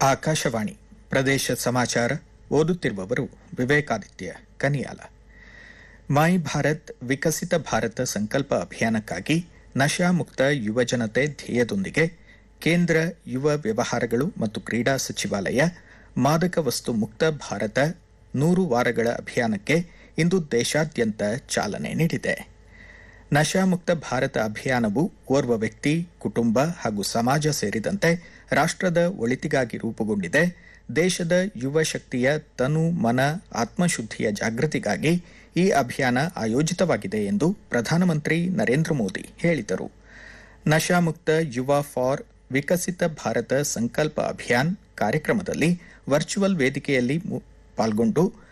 ಆಕಾಶವಾಣಿ ಪ್ರದೇಶ ಸಮಾಚಾರ ಓದುತ್ತಿರುವವರು ವಿವೇಕಾದಿತ್ಯ ಕನಿಯಾಲ ಮೈ ಭಾರತ್ ವಿಕಸಿತ ಭಾರತ ಸಂಕಲ್ಪ ಅಭಿಯಾನಕ್ಕಾಗಿ ನಶಾ ಮುಕ್ತ ಯುವಜನತೆ ಧ್ಯೇಯದೊಂದಿಗೆ ಕೇಂದ್ರ ಯುವ ವ್ಯವಹಾರಗಳು ಮತ್ತು ಕ್ರೀಡಾ ಸಚಿವಾಲಯ ಮಾದಕ ವಸ್ತು ಮುಕ್ತ ಭಾರತ ನೂರು ವಾರಗಳ ಅಭಿಯಾನಕ್ಕೆ ಇಂದು ದೇಶಾದ್ಯಂತ ಚಾಲನೆ ನೀಡಿದೆ ನಶಾಮುಕ್ತ ಭಾರತ ಅಭಿಯಾನವು ಓರ್ವ ವ್ಯಕ್ತಿ ಕುಟುಂಬ ಹಾಗೂ ಸಮಾಜ ಸೇರಿದಂತೆ ರಾಷ್ಟ್ರದ ಒಳಿತಿಗಾಗಿ ರೂಪುಗೊಂಡಿದೆ ದೇಶದ ಯುವ ಶಕ್ತಿಯ ತನು ಮನ ಆತ್ಮಶುದ್ಧಿಯ ಜಾಗೃತಿಗಾಗಿ ಈ ಅಭಿಯಾನ ಆಯೋಜಿತವಾಗಿದೆ ಎಂದು ಪ್ರಧಾನಮಂತ್ರಿ ನರೇಂದ್ರ ಮೋದಿ ಹೇಳಿದರು ನಶಾಮುಕ್ತ ಯುವ ಫಾರ್ ವಿಕಸಿತ ಭಾರತ ಸಂಕಲ್ಪ ಅಭಿಯಾನ್ ಕಾರ್ಯಕ್ರಮದಲ್ಲಿ ವರ್ಚುವಲ್ ವೇದಿಕೆಯಲ್ಲಿ ಮು- ಪಾಲ್ಗೊಂಡು